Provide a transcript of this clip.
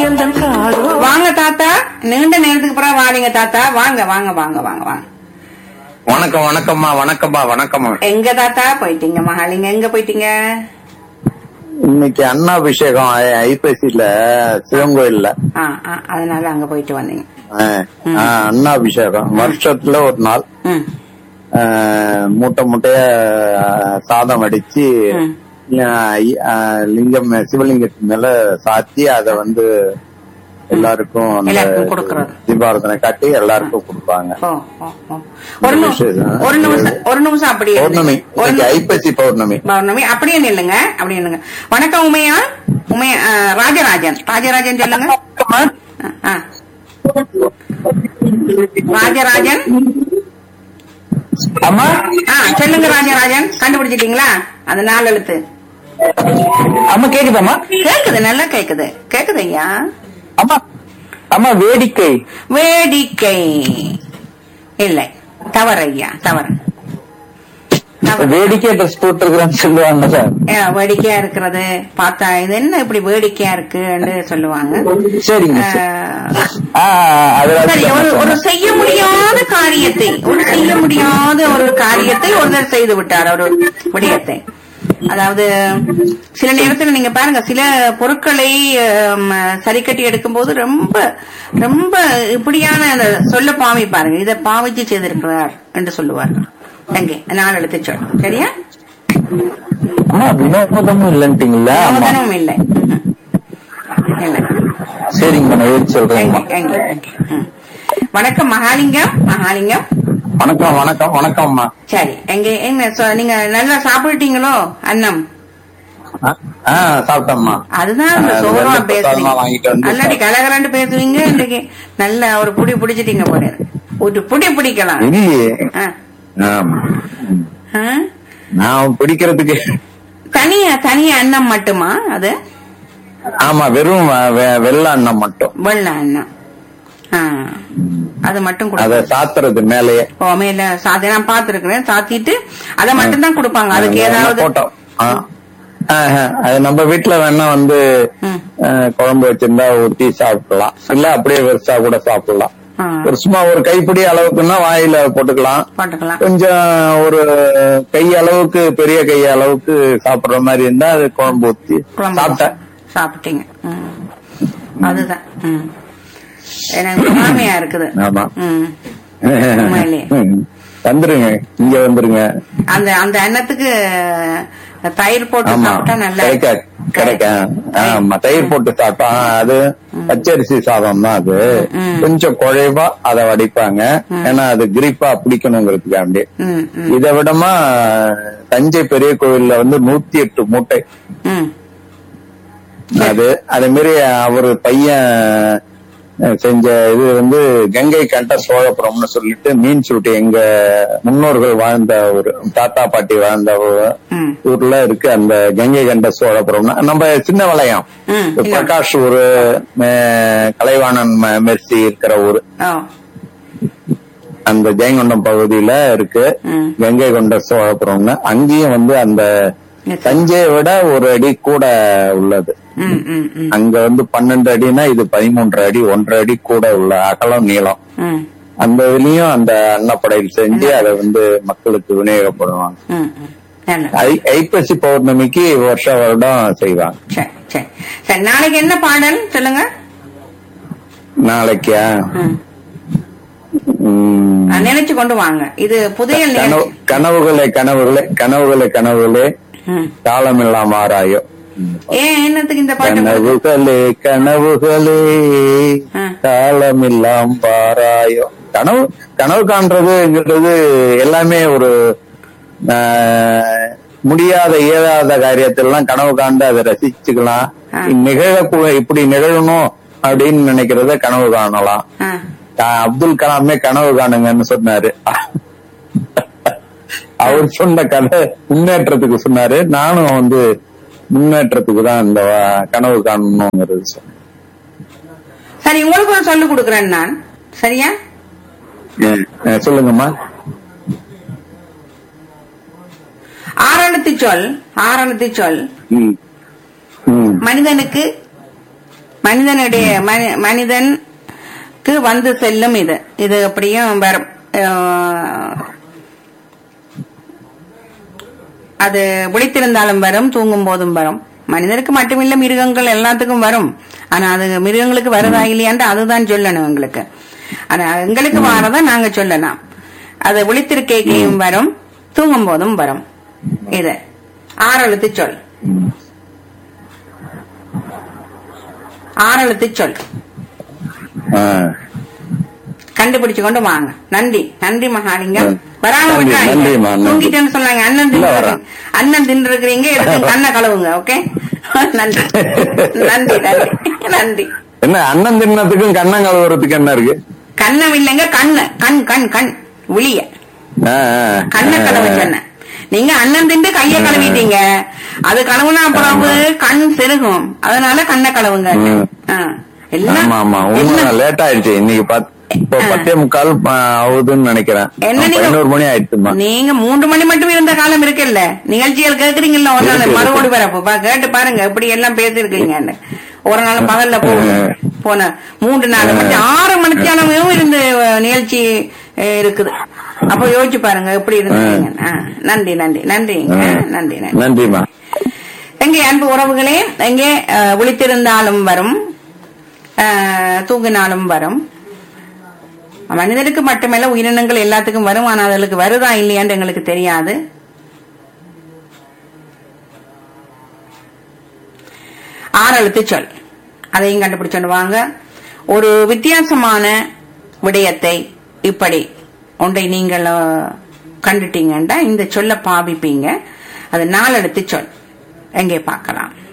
எந்தன் காதோ வாங்க தாத்தா நீண்ட நேரத்துக்கு பிறகு வாரீங்க தாத்தா வாங்க வாங்க வாங்க வாங்க வாங்க வணக்கம் வணக்கம்மா வணக்கம்மா வணக்கம்மா எங்க தாத்தா போயிட்டீங்க மகாலிங்க எங்க போயிட்டீங்க இன்னைக்கு அண்ணாபிஷேகம் ஐ- ஐப்பசியில சிவங்கோயில்ல ஆ, ஆ, அதனால அங்க போயிட்டு வந்தீங்க ஆ, ஆ, அண்ணாபிஷேகம் வருஷத்துல ஒரு நாள் ம் ஆ, மூட்டை மூட்டைய ஆ, சாதம் அடிச்சு ம். ஆ, ஐ- ஆ, லிங்கம் மே- சிவலிங்கத்து மேல சாத்தி அத வந்து எல்லாருக்கும் அந்த எல்லாருக்கும் கொடுக்கறது. தீபாரதனை காட்டி எல்லாருக்கும் கொடுப்பாங்க ஓ ஓ ஓ ஒரு நிமிஷம் ஒரு நிமிஷம் ஒரு நிமிஷம் அப்படியே பௌர்ணமி இருங்க. ஒரு இன்னைக்கு நிமி- ஐப்பசி பௌர்ணமி பௌர்ணமி அப்படியே நில்லுங்க அப்படியே நில்லுங்க வணக்கம் உமையா உமையா ஆ, ராஜராஜன் ராஜராஜன் சொல்லுங்க ஆ, ஆ. ராஜராஜன் அம்மா ஆ சொல்லுங்க ராஜராஜன் கண்டுபிடிச்சிட்டீங்களா அந்த நாலு எழுத்து அம்மா கேக்குதாம்மா கேக்குது நல்லா கேக்குது கேக்குது ஐயா அம்மா அம்மா வேடிக்கை வேடிக்கை இல்லை தவறு ஐயா தவறு தவறு. வேடிக்கை ட்ரெஸ் போட்டிருக்கிறேன்னு சொல்லுவாங்க சார் ஏ, வேடிக்கையா இருக்கிறது பார்த்தா இது என்ன இப்படி வேடிக்கையா இருக்குன்னு சொல்லுவாங்க சரிங்க ஆ, சரி ஒரு ஒரு சார் செய்ய முடியாத காரியத்தை ஒரு செய்ய முடியாத ஒரு காரியத்தை ஒருத்தர் செய்து விட்டார் ஒரு விடயத்தை அதாவது சில நேரத்துல நீங்க பாருங்க சில பொருட்களை ஆம், சரி கட்டி எடுக்கும்போது ரொம்ப ரொம்ப இப்படியான அந்த சொல்ல பாவி பாருங்க இதை பாவிச்சு செய்திருக்கிறார் என்று சொல்லுவார் எங்கே நான் எடுத்து சொல் சரியா அம்மா வினோதமும் இல்லன்ட்டீங்களா ஆமா சோதனமும் இல்லை ம்ஹும். இல்லை சரிங்க நான் எழுதி எங்கே சொல்றேன் எங்கே எங்கே ம். வணக்கம் மகாலிங்கம் மகாலிங்கம் வணக்கம் வணக்கம் வணக்கம்மா சரி எங்க என்ன சொ- நீங்க நல்லா சாப்பிட்டீங்களோ அன்னம் ஆ, ஆ சாப்பிட்டோம்மா அதுதான் இந்த ஆ, சோகமா வெள்ளை பிரசாதமா வாங்கிட்டு பேசுறீங்க வந்து அல்லாடி கலகலன்னு பேசுவீங்க இன்னைக்கு நல்ல ஒரு புடி பிடிச்சிட்டீங்க போல ஒரு புடி பிடிக்கலாம் இல்லையே ஆ. ஆமா. ம். ஆ? நான் பிடிக்கிறதுக்கு தனியா தனியா அன்னம் மட்டுமா அது ஆமா வெறும் வெ- வெள்ளை அண்ணம் மட்டும் வெள்ள அன்னம் ஆ. அது மட்டும் அத கொடுப்பாங்க சாத்துறது மேலேயே ஓ மேல சாத்தி நான் பாத்துருக்கிறேன் சாத்திட்டு அதை மட்டும் தான் கொடுப்பாங்க அதுக்கு வேணா ஏதாவது போட்டோம் ஆ. ஆஹா. அது நம்ம வீட்டுல வேணா வந்து ம். ஆ, குழம்பு வச்சிருந்தா ஊத்தி சாப்பிடலாம் இல்ல அப்படியே வெறுசா கூட சாப்பிடலாம் ஆ. ஒரு சும்மா ஒரு கைப்பிடி அளவுக்குன்னா வாயில போட்டுக்கலாம் போட்டுக்கலாம் கொஞ்சம் ஒரு கை அளவுக்கு பெரிய கை அளவுக்கு சாப்பிடுற மாதிரி இருந்தா அது குழம்பு ஊத்தி குழம்பு சாப்பிட்டேன் சாப்பிட்டீங்க ம். அதுதான் ம். எனக்கு மாமியா இருக்குது ஆமா ம். உண்மையிலேயே. ம். வந்துருங்க இங்க வந்துருங்க அந்த அந்த அன்னத்துக்கு தயிர் போட்டு ஆமா சாப்பிட்டா நல்லா கிடைக்க கிடைக்க ஆமா தயிர் போட்டு சாப்பிட்டா ஆ, அது பச்சரிசி சாதம் தான் அது ம். கொஞ்சம் குழைவா அதை வடிப்பாங்க ஏன்னா அது கிரிப்பா பிடிக்கணுங்கிறதுக்காண்டி ம், ம், இதை விடமா தஞ்சை பெரிய கோவில்ல வந்து நூத்தி எட்டு மூட்டை ம். அது அதே மாதிரி அவர் பையன் அஹ், செஞ்ச இது வந்து கங்கை கண்ட சோழபுரம்னு சொல்லிட்டு மீன் சுருட்டி எங்க முன்னோர்கள் வாழ்ந்த ஒரு தாத்தா பாட்டி வாழ்ந்த ஒரு ம். ஊர்ல இருக்கு அந்த கங்கை கண்ட சோழபுரம்னா நம்ம சின்ன வளையம் ம், இப்ப இல்ல. பிரகாஷ் ஊரு அஹ், கலைவாணன் ம- மெர்சி இருக்கிற ஊரு ஓ அந்த ஜெயங்கொண்டம் பகுதியில இருக்கு ம். கங்கை கொண்ட சோழபுரம்னு அங்கேயும் வந்து அந்த Yes. தஞ்சையை விட ஒரு அடி கூட உள்ளது ம், ம், ம், அங்க வந்து பன்னெண்டு அடினா இது பதிமூன்று அடி ஒன்றரை அடி கூட உள்ள அகலம் நீளம் ம், அந்த இதுலயும் அந்த அன்னப்படையில் செஞ்சு அதை வந்து மக்களுக்கு விநியோகப்படுவாங்க ம், ம். நல்லது. ஐ- ஐப்பசி பௌர்ணமிக்கு வருஷ வருடம் செய்வாங்க சரி சரி சரி நாளைக்கு என்ன பாடல் சொல்லுங்க நாளைக்கா ம். ம், ஆ, நினைச்சு கொண்டு வாங்க இது புதையல் கனவு நிகழ்ச்சி. கனவுகளே கனவுகளே கனவுகளே கனவுகளே ம். காலமெல்லாம் ஆராயோ ஏன் என்னத்துக்கு இந்த பாட்டு கனவுகளே கனவுகளே ஆ. காலமெல்லாம் பாராயோ கனவு கனவு காண்றதுங்கிறது எல்லாமே ஒரு ஆஹ், முடியாத இயலாத காரியத்தெல்லாம் கனவு காண்டு அதை ரசிச்சுக்கலாம் ஆ. நிகழ இப்படி நிகழணும் அப்படின்னு நினைக்கிறத கனவு காணலாம் ஆ. ஆஹ், அப்துல் கலாமே கனவு காணுங்கன்னு சொன்னாரு அவர் சொன்ன கதை முன்னேற்றத்துக்கு சொன்னாரு நானும் வந்து முன்னேற்றத்துக்கு தான் இந்த வ- கனவு காணணுங்கிறது சொன்னேன் சரி உங்களுக்கு ஒரு சொல்லு கொடுக்குறேன் நான் சரியா அஹ் அஹ் சொல்லுங்கம்மா ஆரணத்து சொல் ஆரணத்து சொல் ம் ம் மனிதனுக்கு மனிதனுடைய மனி- மனிதனுக்கு வந்து செல்லும் இது இது அப்படியும் வரும் அஹ், அது விழித்திருந்தாலும் வரும் தூங்கும் போதும் வரும் மனிதனுக்கு மட்டுமில்ல மிருகங்கள் எல்லாத்துக்கும் வரும் ஆனா அது மிருகங்களுக்கு வருதா இல்லையான்ட்டு அதுதான் சொல்லணும் எங்களுக்கு ஆனா எங்களுக்கு வாரதா நாங்க சொல்லலாம் அது விழித்திருக்கையும் வரும் தூங்கும் போதும் வரும் இது ஆறெழுத்து சொல் ஆறெழுத்து சொல் ஆ. கண்டுபிடிச்சு கொண்டு வாங்க நன்றி நன்றி மகாலிங்கம் ம். வராம நன்றி, விட்டாங்க நன்றிம்மா, நன்றி. தூங்கிட்டேன்னு சொன்னாங்க அண்ணன் இல்ல, தின்னு வரேன். அண்ணன் தின்னு இருக்கிறீங்க எடுத்து கண்ணை கழுவுங்க ஓகே நன்றி நன்றி நன்றி நன்றி என்ன அண்ணன் தின்னத்துக்கும் கண்ணம் கழுவுறதுக்கு என்ன இருக்கு கண்ணம் இல்லைங்க கண்ணு கண் கண் கண் விழிய ஆ, ஆ. கண்ணை கழுவ சொன்னேன் நீங்க அண்ணன் திண்டு கைய கழுவிட்டீங்க அது கழுவுனா அப்புறம் கண் செருகும் அதனால கண்ணை கழுவுங்க ம். ஆ. எல்லாம் ஆமா ஆமா எல்லாம் உண்மை லேட் ஆயிடுச்சு இன்னைக்கு பத்- இப்போ ஆ. பத்தே முக்கால் ஆ, ஆகுதுன்னு நினைக்கிறேன் என்ன நீங்க- பதினோரு மணி ஆயிடுச்சுமா நீங்க மூன்று மணி மட்டும் இருந்த காலம் இருக்குல்ல நிகழ்ச்சிகள் கேக்குறீங்கல்ல ஒரு நாள் இருக்கு, மறுபடி வரப்போ பா- கேட்டு பாருங்க எப்படி எல்லாம் பேசிருக்கீங்கன்னு ஒரு நாள் பகல்ல போ போன மூன்று நாலு மணி ஆறு மணித்தியானமும் இருந்து அஹ், நிகழ்ச்சி அஹ், இருக்குது அப்ப யோசிச்சு பாருங்க எப்படி இருந்தீங்க நன்றி நன்றி நன்றி நன்றி நன்றி நன்றிமா எங்கே அன்பு உறவுகளே எங்கே அஹ், விழித்திருந்தாலும் வரும் அஹ், தூங்கினாலும் வரும் மனிதனுக்கு மட்டுமல்ல உயிரினங்கள் எல்லாத்துக்கும் வரும் ஆனால் அதுகளுக்கு வருதா இல்லையான்னு எங்களுக்கு தெரியாது ஆறெழுத்து சொல் அதையும் கண்டுபிடிச்சோண்டு வாங்க ஒரு வித்தியாசமான விடயத்தை இப்படி ஒன்றை நீங்கள் அஹ், கண்டுட்டீங்கன்னா இந்த சொல்ல பாவிப்பீங்க அது நாலெழுத்து சொல் எங்கே பார்க்கலாம்